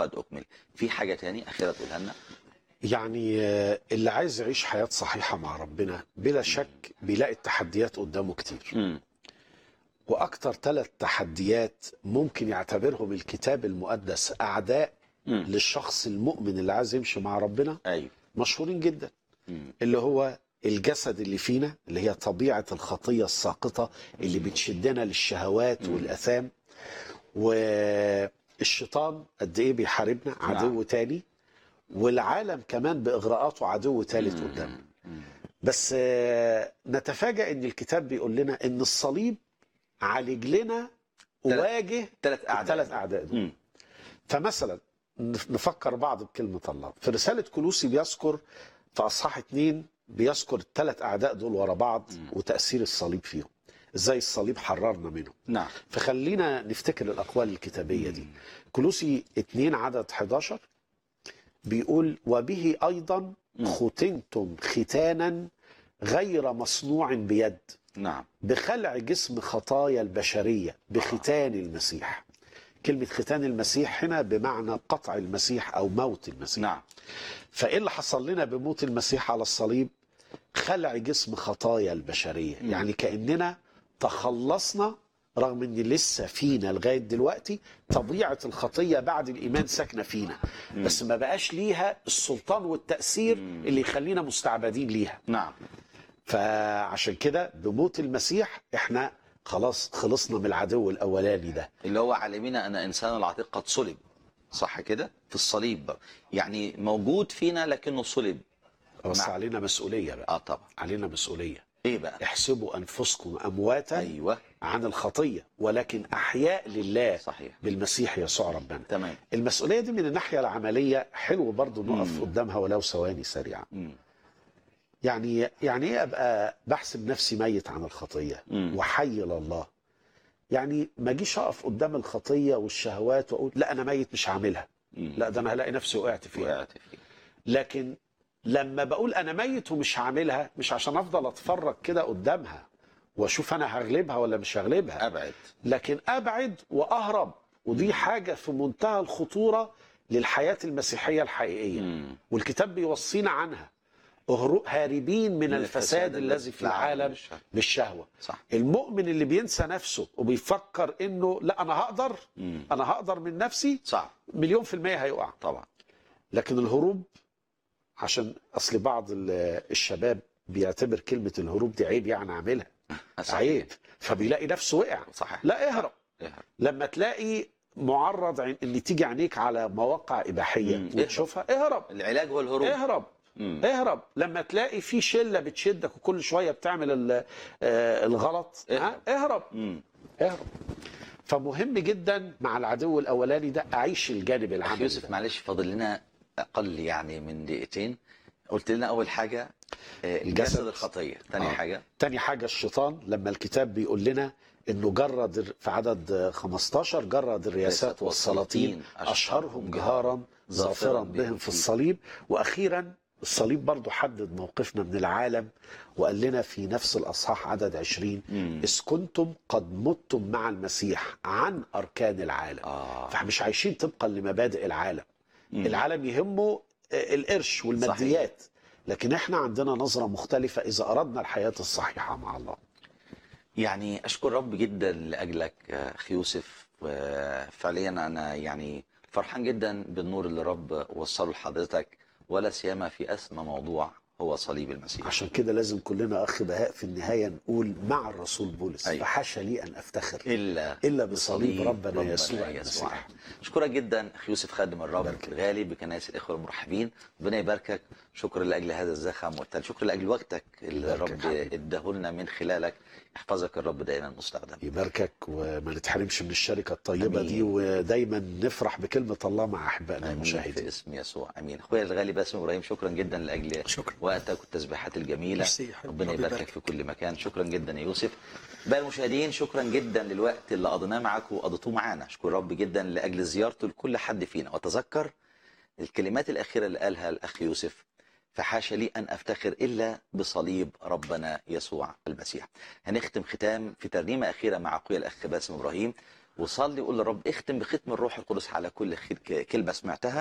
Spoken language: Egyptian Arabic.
قد اكمل في حاجه تاني اخيره تقولها لنا يعني آه، اللي عايز يعيش حياة صحيحة مع ربنا بلا شك بيلاقي التحديات قدامه كتير امم وأكتر ثلاث تحديات ممكن يعتبرهم الكتاب المقدس أعداء امم للشخص المؤمن اللي عايز يمشي مع ربنا ايوه مشهورين جدا مم. اللي هو الجسد اللي فينا اللي هي طبيعة الخطية الساقطة اللي بتشدنا للشهوات مم. والأثام والشيطان قد إيه بيحاربنا عدو تاني والعالم كمان بإغراءاته عدو ثالث مم. قدامنا مم. بس آه، نتفاجأ ان الكتاب بيقول لنا ان الصليب عالج لنا تلات- وواجه ثلاث اعداء الثلاث اعداء دول مم. فمثلا نف- نفكر بعض بكلمه الله في رساله كلوسي بيذكر في اصحاح اتنين بيذكر الثلاث اعداء دول ورا بعض مم. وتاثير الصليب فيهم ازاي الصليب حررنا منهم نعم فخلينا نفتكر الاقوال الكتابيه دي كلوسي 2 عدد 11 بيقول وبه ايضا مم. ختنتم ختانا غير مصنوع بيد نعم بخلع جسم خطايا البشريه بختان المسيح كلمه ختان المسيح هنا بمعنى قطع المسيح او موت المسيح نعم فايه اللي حصل لنا بموت المسيح على الصليب خلع جسم خطايا البشريه مم. يعني كاننا تخلصنا رغم ان لسه فينا لغايه دلوقتي طبيعه الخطيه بعد الايمان ساكنه فينا مم. بس ما بقاش ليها السلطان والتاثير مم. اللي يخلينا مستعبدين ليها نعم فعشان كده بموت المسيح احنا خلاص خلصنا من العدو الاولاني ده اللي هو علمنا ان انسان العتيق قد صلب صح كده في الصليب يعني موجود فينا لكنه صلب بس نعم. علينا مسؤوليه بقى اه طبعا علينا مسؤوليه ايه بقى احسبوا انفسكم امواتا ايوه عن الخطيه ولكن احياء لله صحيح بالمسيح يسوع ربنا تمام المسؤوليه دي من الناحيه العمليه حلو برضو نقف مم. قدامها ولو ثواني سريعه مم. يعني يعني ايه ابقى بحسب نفسي ميت عن الخطيه مم. وحي لله يعني ما اجيش اقف قدام الخطيه والشهوات واقول لا انا ميت مش هعملها مم. لا ده انا هلاقي نفسي وقعت فيها وقعت فيه لكن لما بقول انا ميت ومش هعملها مش عشان افضل اتفرج كده قدامها واشوف انا هغلبها ولا مش هغلبها ابعد لكن ابعد واهرب ودي حاجه في منتهى الخطوره للحياه المسيحيه الحقيقيه مم. والكتاب بيوصينا عنها اهرب هاربين من الفساد الذي في العالم بالشهر. بالشهوه صح المؤمن اللي بينسى نفسه وبيفكر انه لا انا هقدر مم. انا هقدر من نفسي صح مليون في المية هيقع طبعا لكن الهروب عشان اصل بعض ال- الشباب بيعتبر كلمة الهروب دي عيب يعني اعملها صحيح. عيب فبيلاقي نفسه وقع صحيح لا اهرب إيه. لما تلاقي معرض عن- ان تيجي عينيك على مواقع اباحيه مم. وتشوفها اهرب العلاج هو الهروب اهرب مم. اهرب لما تلاقي في شله بتشدك وكل شويه بتعمل ال- آه، الغلط ها؟ اهرب مم. اهرب فمهم جدا مع العدو الاولاني ده اعيش الجانب اخ العملي يوسف ده. معلش فاضل لنا اقل يعني من دقيقتين قلت لنا اول حاجه آه، الجسد. جسد الخطيه ثاني آه. حاجه تاني حاجة الشيطان لما الكتاب بيقول لنا انه جرد الر- في عدد 15 جرد الرياسات والسلاطين اشهرهم جهارا ظافرا بهم في الصليب واخيرا الصليب برضو حدد موقفنا من العالم وقال لنا في نفس الاصحاح عدد 20 مم. اذ كنتم قد متم مع المسيح عن اركان العالم اه فاحنا مش عايشين طبقا لمبادئ العالم مم. العالم يهمه آه، القرش والماديات لكن احنا عندنا نظرة مختلفة إذا أردنا الحياة الصحيحة مع الله يعني اشكر رب جدا لاجلك آه، اخي يوسف وفعليا انا يعني فرحان جدا بالنور اللي رب وصله لحضرتك ولا سيما في اسمى موضوع هو صليب المسيح عشان كده لازم كلنا أخ بهاء في النهاية نقول مع الرسول بولس أيوة. فحاشا لي أن أفتخر الا إلا بصليب ربنا يسوع المسيح اشكرك جدا اخي يوسف خادم الرب بارك الله. الغالي بكنائس الاخوه المرحبين ربنا يباركك شكرا لاجل هذا الزخم والتل شكرا لاجل وقتك اللي يباركك الرب حبيبي. اداه لنا من خلالك يحفظك الرب دائما مستخدم يباركك وما نتحرمش من الشركة الطيبة أمين. دي ودايما نفرح بكلمة الله مع أحبائنا امين المشاهدين في اسم يسوع امين اخويا الغالي باسم ابراهيم شكرا جدا لاجل شكرا. وقتك والتسبيحات الجميله ميرسي يا حبيبي. ربنا ربي يباركك يبارك. في كل مكان شكرا جدا يا يوسف بقى المشاهدين شكرا جدا للوقت اللي قضيناه معاكم وقضيتوه معانا اشكر رب جدا لاجل زيارته لكل حد فينا وتذكر الكلمات الاخيره اللي قالها الاخ يوسف فحاشا لي ان افتخر الا بصليب ربنا يسوع المسيح هنختم ختام في ترنيمه اخيره مع اخويا الاخ باسم ابراهيم وصلي وقول لرب اختم بختم الروح القدس على كل خير ك- كلمه سمعتها